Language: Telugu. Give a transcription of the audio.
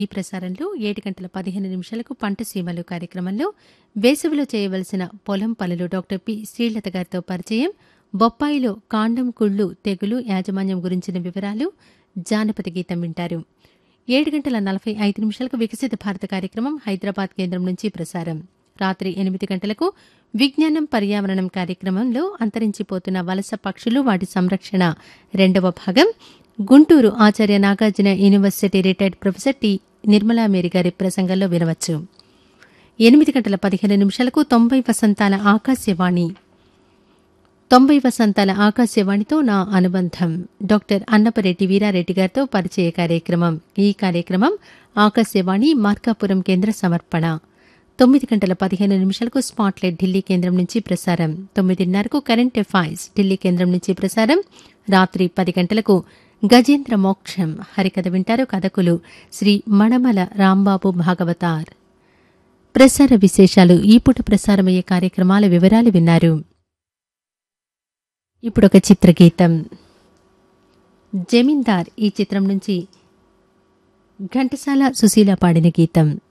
ఈ ప్రసారంలో ఏడు గంటల పదిహేను నిమిషాలకు పంట సీమలు కార్యక్రమంలో వేసవిలో చేయవలసిన పొలం పనులు డాక్టర్ పి శ్రీలత గారితో పరిచయం బొప్పాయిలో కాండం కుళ్ళు తెగులు యాజమాన్యం గురించిన వివరాలు జానపద గీతం వింటారు ఏడు గంటల నలభై ఐదు నిమిషాలకు వికసిత భారత కార్యక్రమం హైదరాబాద్ కేంద్రం నుంచి ప్రసారం రాత్రి ఎనిమిది గంటలకు విజ్ఞానం పర్యావరణం కార్యక్రమంలో అంతరించిపోతున్న వలస పక్షులు వాటి సంరక్షణ రెండవ భాగం Guntur Acharya Nagarjuna university retired professor T Nirmala Mary గారి ప్రసంగంలో వినవచ్చు ఎనిమిది గంటల పదిహేను నిమిషాలకు తొంభై వసంతాల ఆకాశవాణి తొంభై వసంతాల ఆకాశవాణితో నా అనుబంధం డాక్టర్ అన్నపరెడ్డి వీరారెడ్డి గారితో పరిచయ కార్యక్రమం ఈ కార్యక్రమం ఆకాశవాణి మార్కాపురం కేంద్ర సమర్పణ తొమ్మిది గంటల పదిహేను నిమిషాలకు స్పాట్లైట్ ఢిల్లీ కేంద్రం నుంచి ప్రసారం తొమ్మిదిన్నరకు కరెంట్ అఫైర్స్ ఢిల్లీ కేంద్రం నుంచి ప్రసారం రాత్రి పది గంటలకు గజేంద్ర మోక్షం హరికథ వింటారు కథకులు శ్రీ మణమల రాంబాబు భాగవతార్ ప్రసార విశేషాలు ఈ పూట ప్రసారమయ్యే కార్యక్రమాల వివరాలు విన్నారు ఇప్పుడొక చిత్రగీతం జమీందార్ ఈ చిత్రం నుంచి ఘంటసాల సుశీల పాడిన గీతం